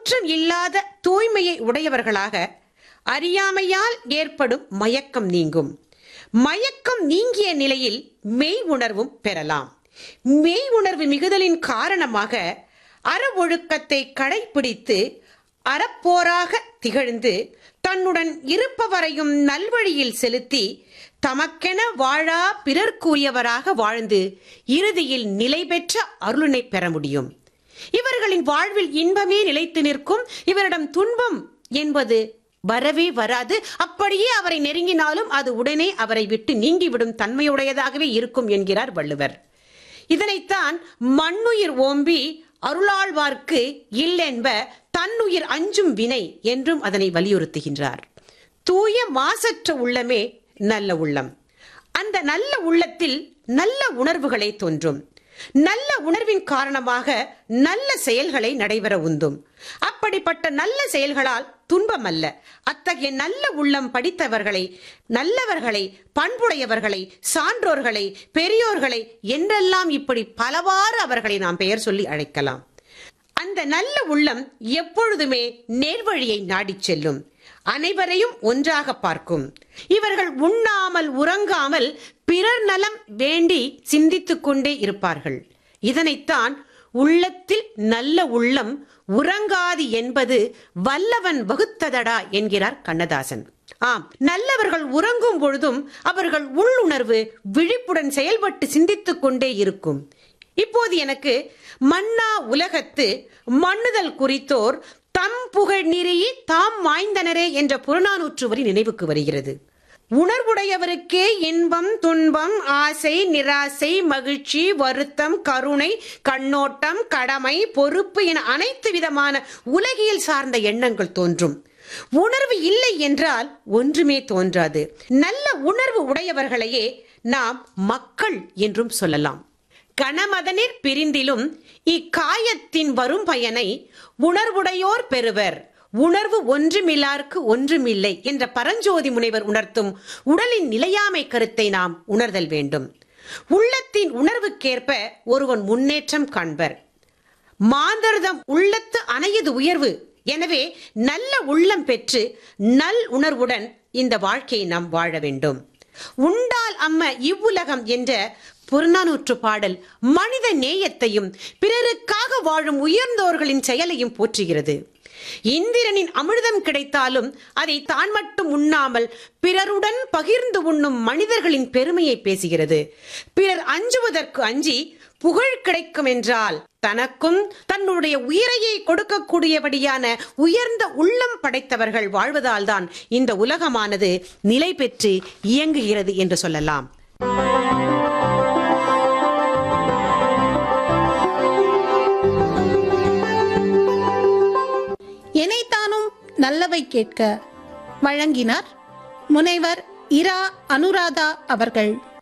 குற்றம் இல்லாத தூய்மையை உடையவர்களாக அறியாமையால் ஏற்படும் மயக்கம் நீங்கும் மயக்கம் நீங்கிய நிலையில் மெய் உணர்வும் பெறலாம் மெய் உணர்வு மிகுதலின் காரணமாக அற ஒழுக்கத்தை கடைபிடித்து அறப்போராக திகழ்ந்து தன்னுடன் இருப்பவரையும் நல்வழியில் செலுத்தி தமக்கென வாழா பிறர்க்குரியவராக வாழ்ந்து இறுதியில் நிலை பெற்ற அருளினை பெற முடியும் இவர்களின் வாழ்வில் இன்பமே நிலைத்து நிற்கும் இவரிடம் துன்பம் என்பது வரவே வராது அப்படியே அவரை நெருங்கினாலும் அது உடனே அவரை விட்டு நீங்கிவிடும் தன்மையுடையதாகவே இருக்கும் என்கிறார் வள்ளுவர் இதனைத்தான் மண்ணுயிர் ஓம்பி அருளாழ்வார்க்கு இல்லென்ப தன்னுயிர் அஞ்சும் வினை என்றும் அதனை வலியுறுத்துகின்றார் தூய மாசற்ற உள்ளமே நல்ல உள்ளம் அந்த நல்ல உள்ளத்தில் நல்ல உணர்வுகளை தோன்றும் நல்ல உணர்வின் காரணமாக நல்ல செயல்களை நடைபெற உந்தும் அப்படிப்பட்ட நல்ல செயல்களால் துன்பம் அல்ல அத்தகைய நல்ல உள்ளம் படித்தவர்களை நல்லவர்களை பண்புடையவர்களை சான்றோர்களை பெரியோர்களை என்றெல்லாம் இப்படி பலவாறு அவர்களை நாம் பெயர் சொல்லி அழைக்கலாம் அந்த நல்ல உள்ளம் எப்பொழுதுமே நேர்வழியை நாடிச் செல்லும் அனைவரையும் ஒன்றாக பார்க்கும் இவர்கள் உண்ணாமல் உறங்காமல் பிறர் நலம் வேண்டி சிந்தித்துக் கொண்டே இருப்பார்கள் இதனைத்தான் உள்ளத்தில் நல்ல உள்ளம் உறங்காது என்பது வல்லவன் வகுத்ததடா என்கிறார் கண்ணதாசன் ஆம் நல்லவர்கள் உறங்கும் பொழுதும் அவர்கள் உள்ளுணர்வு விழிப்புடன் செயல்பட்டு சிந்தித்துக் கொண்டே இருக்கும் இப்போது எனக்கு மன்னா உலகத்து மண்ணுதல் குறித்தோர் தம் புகழ் நிறையே தாம் வாய்ந்தனரே என்ற புறநானூற்று வரி நினைவுக்கு வருகிறது உணர்வுடையவருக்கே இன்பம் துன்பம் ஆசை நிராசை மகிழ்ச்சி வருத்தம் கருணை கண்ணோட்டம் கடமை பொறுப்பு என அனைத்து விதமான உலகியல் சார்ந்த எண்ணங்கள் தோன்றும் உணர்வு இல்லை என்றால் ஒன்றுமே தோன்றாது நல்ல உணர்வு உடையவர்களையே நாம் மக்கள் என்றும் சொல்லலாம் கணமதனிற் பிரிந்திலும் இக்காயத்தின் வரும் பயனை உணர்வுடையோர் பெறுவர் உணர்வு ஒன்றுமில்லார்க்கு ஒன்றுமில்லை என்ற பரஞ்சோதி முனைவர் உணர்த்தும் உடலின் நிலையாமை கருத்தை நாம் உணர்தல் வேண்டும் உள்ளத்தின் உணர்வுக்கேற்ப ஒருவன் முன்னேற்றம் காண்பர் மாந்தர்தம் உள்ளத்து அணையது உயர்வு எனவே நல்ல உள்ளம் பெற்று நல் உணர்வுடன் இந்த வாழ்க்கையை நாம் வாழ வேண்டும் உண்டால் அம்ம இவ்வுலகம் என்ற புறநானூற்று பாடல் மனித நேயத்தையும் பிறருக்காக வாழும் உயர்ந்தோர்களின் செயலையும் போற்றுகிறது இந்திரனின் அமிர்தம் கிடைத்தாலும் அதை தான் மட்டும் உண்ணாமல் பிறருடன் பகிர்ந்து உண்ணும் மனிதர்களின் பெருமையை பேசுகிறது பிறர் அஞ்சுவதற்கு அஞ்சி புகழ் கிடைக்கும் என்றால் தனக்கும் தன்னுடைய உயிரையை கொடுக்கக்கூடியபடியான உயர்ந்த உள்ளம் படைத்தவர்கள் வாழ்வதால்தான் இந்த உலகமானது நிலை பெற்று இயங்குகிறது என்று சொல்லலாம் எனைத்தானும் நல்லவை கேட்க வழங்கினார் முனைவர் இரா அனுராதா அவர்கள்